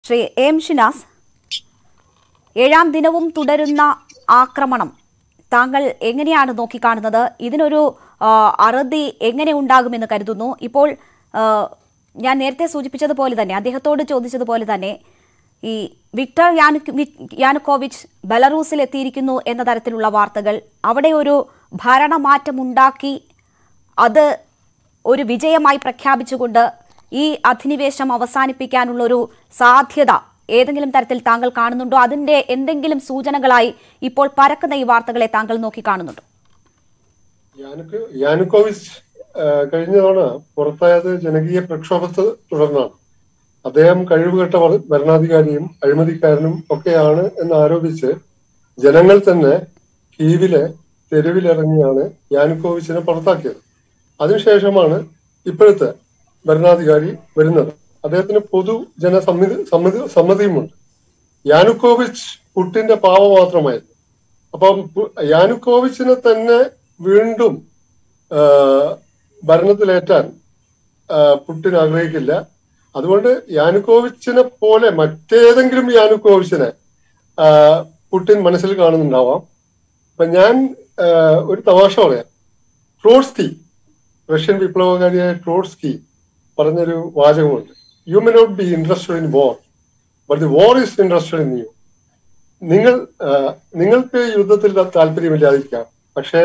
Shri M Shinas ഏഴാം ദിനവും തുടരുന്ന ആക്രമണം താങ്കൾ എങ്ങനെയാണ് നോക്കിക്കാണുന്നത് ഇതിനൊരു ആ, അറുതി എങ്ങനെ ഉണ്ടാകുമെന്ന് കരുതുന്നു ഇപ്പോൾ ആ, ഞാൻ നേരത്തെ സൂചിപ്പിച്ചതുപോലെ തന്നെ അദ്ദേഹത്തോട് ചോദിച്ചതുപോലെ തന്നെ ഈ വിക്ടർ യാനുക് വി- യാനുക്കോവിച്ച് ബെലറൂസിൽ എത്തിയിരിക്കുന്നു എന്ന തരത്തിലുള്ള വാർത്തകൾ അവിടെ ഒരു ഭരണമാറ്റമുണ്ടാക്കി അത് ഒരു വിജയമായി പ്രഖ്യാപിച്ചുകൊണ്ട് ഈ അധിനിവേശം അവസാനിപ്പിക്കാനുള്ള ഒരു സാധ്യത ഏതെങ്കിലും തരത്തിൽ താങ്കൾ കാണുന്നുണ്ടോ അതിന്റെ എന്തെങ്കിലും സൂചനകളായി ഇപ്പോൾ പരക്കുന്ന ഈ വാർത്തകളെ താങ്കൾ നോക്കി കാണുന്നുണ്ടോ യാനുക്ക് യാനുക്കോവിച്ച് ആ, കഴിഞ്ഞ തവണ പുറത്തായത് ജനകീയ പ്രക്ഷോഭത്തെ തുടർന്നാണ് അദ്ദേഹം കഴിവുകെട്ട ഭര- ഭരണാധികാരിയും അഴിമതിക്കാരനും ഒക്കെയാണ് എന്ന് ആരോപിച്ച് ജനങ്ങൾ തന്നെ കീവിലെ തെരുവിലിറങ്ങിയാണ് യാനുക്കോവിച്ചിനെ പുറത്താക്കിയത് അതിനുശേഷമാണ് ഇപ്പോഴത്തെ ഭരണാധികാരി വരുന്നത് അദ്ദേഹത്തിന് പൊതു ജനസമ്മതി സമ്മതി സമ്മതിയുമുണ്ട് യാനുക്കോവിച്ച് പുട്ടിന്റെ പാവമാത്രമായിരുന്നു അപ്പം പു- യാനുക്കോവിച്ചിനെ തന്നെ വീണ്ടും ആ, ഭരണത്തിലേറ്റാൻ ആ, പുട്ടിൻ ആഗ്രഹിക്കില്ല അതുകൊണ്ട് യാനുക്കോവിച്ചിനെ പോലെ മറ്റേതെങ്കിലും യാനുക്കോവിച്ചിനെ ആ, പുട്ടിൻ മനസ്സിൽ കാണുന്നുണ്ടാവാം അപ്പൊ ഞാൻ ആ, ഒരു തമാശ പറയാം ട്രോട്സ്കി റഷ്യൻ വിപ്ലവകാരിയായ ട്രോട്സ്കി പറഞ്ഞൊരു വാചകമുണ്ട് you may not be interested in war but the war is interested in you നിങ്ങൾ ആ, നിങ്ങൾക്ക് യുദ്ധത്തിൽ താല്പര്യമില്ലാതിരിക്കാം പക്ഷേ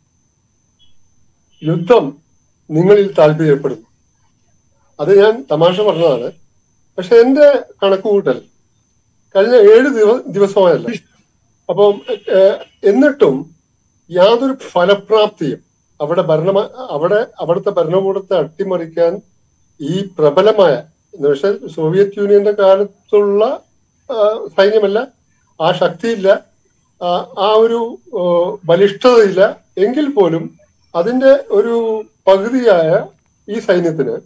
യുദ്ധം നിങ്ങളിൽ താല്പര്യപ്പെടുന്നു അത് ഞാൻ തമാശ പറഞ്ഞതാണ് പക്ഷെ എന്റെ കണക്കുകൂട്ടൽ കഴിഞ്ഞ ഏഴ് ദിവ ദിവസമായല്ല അപ്പം ഏഹ്, എന്നിട്ടും യാതൊരു ഫലപ്രാപ്തിയും അവിടെ ഭരണ അവിടെ അവിടുത്തെ ഭരണകൂടത്തെ അട്ടിമറിക്കാൻ ഈ പ്രബലമായ എന്ന് വെച്ചാൽ സോവിയറ്റ് യൂണിയന്റെ കാലത്തുള്ള ആ, സൈന്യമല്ല ആ ശക്തിയില്ല ആ, ആ ഒരു ഓ, ബലിഷ്ഠതയില്ല എങ്കിൽ പോലും അതിന്റെ ഒരു പകുതിയായ ഈ സൈന്യത്തിന്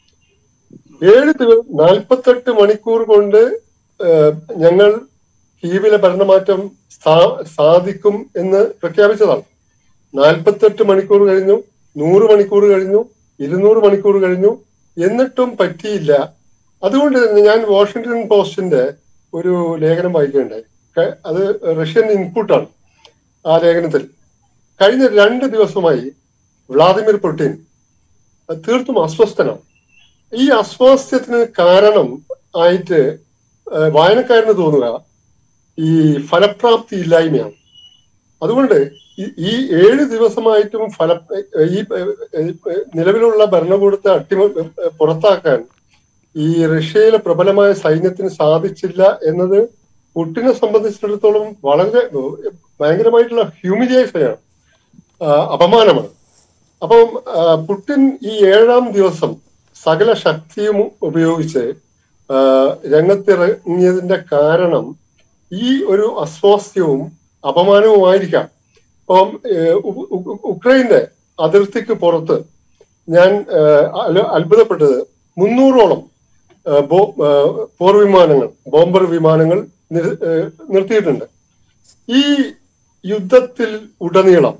ഏഴ് ദിവസം നാൽപ്പത്തെട്ട് മണിക്കൂർ കൊണ്ട് ഏഹ്, ഞങ്ങൾ കീവിലെ ഭരണമാറ്റം സ്ഥാ- സാധിക്കും എന്ന് പ്രഖ്യാപിച്ചതാണ് നാൽപ്പത്തെട്ട് മണിക്കൂർ കഴിഞ്ഞു നൂറ് മണിക്കൂർ കഴിഞ്ഞു ഇരുന്നൂറ് മണിക്കൂർ കഴിഞ്ഞു എന്നിട്ടും പറ്റിയില്ല അതുകൊണ്ട് തന്നെ ഞാൻ വാഷിംഗ്ടൺ പോസ്റ്റിന്റെ ഒരു ലേഖനം വായിക്കുകയുണ്ടായി ക- അത് റഷ്യൻ ഇൻപുട്ടാണ് ആ ലേഖനത്തിൽ കഴിഞ്ഞ രണ്ട് ദിവസമായി വ്ളാദിമിർ പുടിൻ തീർത്തും അസ്വസ്ഥനാണ് ഈ അസ്വാസ്ഥ്യത്തിന് കാരണം ആയിട്ട് ഏഹ്, വായനക്കാരന് തോന്നുക ഈ ഫലപ്രാപ്തി ഇല്ലായ്മയാണ് അതുകൊണ്ട് ഈ- ഈ ഏഴ് ദിവസമായിട്ടും ഫല ഈ ഏഹ്, ഏഹ്, നിലവിലുള്ള ഭരണകൂടത്തെ അട്ടിമ ഏഹ്, പുറത്താക്കാൻ ഈ റഷ്യയിലെ പ്രബലമായ സൈന്യത്തിന് സാധിച്ചില്ല എന്നത് പുട്ടിനെ സംബന്ധിച്ചിടത്തോളം വളരെ ഏഹ്, ഭയങ്കരമായിട്ടുള്ള ഹ്യൂമിലിയേഷനാണ് അപമാനമാണ് അപ്പം ആ, പുടിൻ ഈ ഏഴാം ദിവസം സകല ശക്തിയും ഉപയോഗിച്ച് ആ, രംഗത്തിറങ്ങിയതിന്റെ കാരണം ഈ ഒരു അസ്വാസ്ഥ്യവും അപമാനവുമായിരിക്കാം അപ്പം ഏഹ്, ഉ- ഉ- ഉക്രൈന്റെ അതിർത്തിക്ക് പുറത്ത് ഞാൻ ഏഹ്, അല- അത്ഭുതപ്പെട്ടത് മുന്നൂറോളം ഏഹ്, ബോ- ഏഹ്, പോർ വിമാനങ്ങൾ ബോംബർ വിമാനങ്ങൾ നിർ- ഏഹ്, നിർത്തിയിട്ടുണ്ട് ഈ യുദ്ധത്തിൽ ഉടനീളം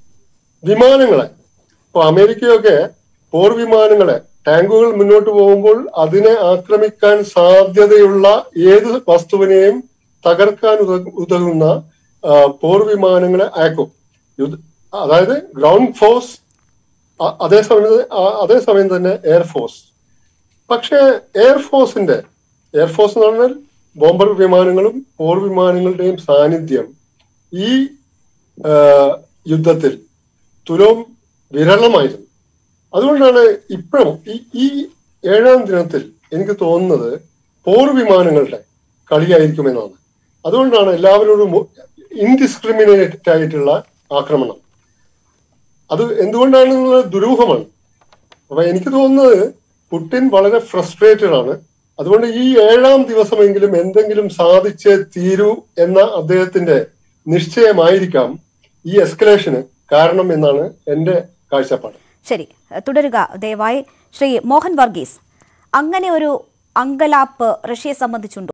വിമാനങ്ങളെ ഇപ്പൊ അമേരിക്കയൊക്കെ പോർ വിമാനങ്ങളെ ടാങ്കുകൾ മുന്നോട്ട് പോകുമ്പോൾ അതിനെ ആക്രമിക്കാൻ സാധ്യതയുള്ള ഏത് വസ്തുവിനെയും തകർക്കാൻ ഉത- ഉതകുന്ന ആ, പോർ വിമാനങ്ങളെ അയക്കും യുദ്ധ- അതായത് ഗ്രൗണ്ട് ഫോഴ്സ് അ- അതേസമയം ആ- അതേസമയം തന്നെ എയർഫോഴ്സ് പക്ഷേ എയർഫോഴ്സിന്റെ എയർഫോഴ്സ് എന്ന് പറഞ്ഞാൽ ബോംബർ വിമാനങ്ങളും പോർ വിമാനങ്ങളുടെയും സാന്നിധ്യം ഈ ആ, യുദ്ധത്തിൽ തുലവും വിരളമായിരുന്നു അതുകൊണ്ടാണ് ഇപ്പോഴും ഈ ഈ ഏഴാം ദിനത്തിൽ എനിക്ക് തോന്നുന്നത് പോർ വിമാനങ്ങളുടെ കളിയായിരിക്കുമെന്നാണ് അതുകൊണ്ടാണ് എല്ലാവരോടും ഇൻഡിസ്ക്രിമിനേറ്റ് ആയിട്ടുള്ള ആക്രമണം അത് എന്തുകൊണ്ടാണെന്നുള്ള ദുരൂഹമാണ് അപ്പൊ എനിക്ക് തോന്നുന്നത് പുടിൻ വളരെ ഫ്രസ്ട്രേറ്റഡ് ആണ് അതുകൊണ്ട് ഈ ഏഴാം ദിവസമെങ്കിലും എന്തെങ്കിലും സാധിച്ചേ തീരൂ എന്ന അദ്ദേഹത്തിന്റെ നിശ്ചയമായിരിക്കാം ഈ എസ്കലേഷന് കാരണം എന്നാണ് എന്റെ കാഴ്ചപ്പാട് ശരി തുടരുക ദയവായി ശ്രീ മോഹൻ വർഗീസ് അങ്ങനെ ഒരു അങ്കലാപ്പ് റഷ്യയെ സംബന്ധിച്ചുണ്ടോ